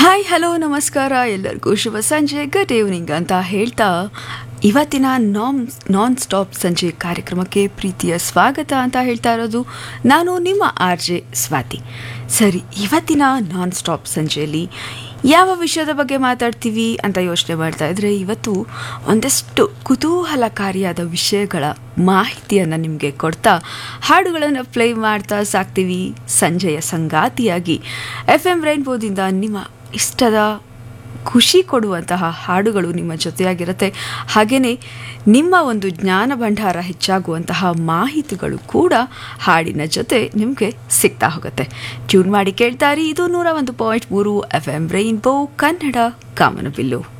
hi hello ನಮಸ್ಕಾರ ಎಲ್ಲರಿಗೂ ಶುಭ ಸಂಜೆ ಗುಡ್ ಈವ್ನಿಂಗ್ ಅಂತ ಹೇಳ್ತಾ ಇವತ್ತಿನ ನಾನ್ ನಾನ್ ಸ್ಟಾಪ್ ಸಂಜೆ ಕಾರ್ಯಕ್ರಮಕ್ಕೆ ಪ್ರೀತಿಯ ಸ್ವಾಗತ ಅಂತ ಹೇಳ್ತಾ ಇರೋದು ನಾನು ನಿಮ್ಮ ಆರ್ ಜೆ ಸ್ವಾತಿ ಸರಿ ಇವತ್ತಿನ ನಾನ್ ಸ್ಟಾಪ್ ಸಂಜೆಯಲ್ಲಿ ಯಾವ ವಿಷಯದ ಬಗ್ಗೆ ಮಾತಾಡ್ತೀವಿ ಅಂತ ಯೋಚನೆ ಮಾಡ್ತಾ ಇದ್ರೆ ಇವತ್ತು ಒಂದಷ್ಟು ಕುತೂಹಲಕಾರಿಯಾದ ವಿಷಯಗಳ ಮಾಹಿತಿಯನ್ನು ನಿಮಗೆ ಕೊಡ್ತಾ ಹಾಡುಗಳನ್ನು ಪ್ಲೇ ಮಾಡ್ತಾ ಸಾಕ್ತೀವಿ ಸಂಜೆಯ ಸಂಗಾತಿಯಾಗಿ ಎಫ್ ಎಂ ರೈನ್ಬೋದಿಂದ ನಿಮ್ಮ ಇಷ್ಟದ ಖುಷಿ ಕೊಡುವಂತಹ ಹಾಡುಗಳು ನಿಮ್ಮ ಜೊತೆಯಾಗಿರುತ್ತೆ ಹಾಗೆಯೇ ನಿಮ್ಮ ಒಂದು ಜ್ಞಾನ ಭಂಡಾರ ಹೆಚ್ಚಾಗುವಂತಹ ಮಾಹಿತಿಗಳು ಕೂಡ ಹಾಡಿನ ಜೊತೆ ನಿಮಗೆ ಸಿಗ್ತಾ ಹೋಗುತ್ತೆ ಟ್ಯೂನ್ ಮಾಡಿ ಕೇಳ್ತಾರಿ ಇದು ನೂರ ಒಂದು ಪಾಯಿಂಟ್ ಮೂರು ಎಫ್ ಎಂ ರೈನ್ಬೋ ಕನ್ನಡ ಕಾಮನಬಿಲ್ಲು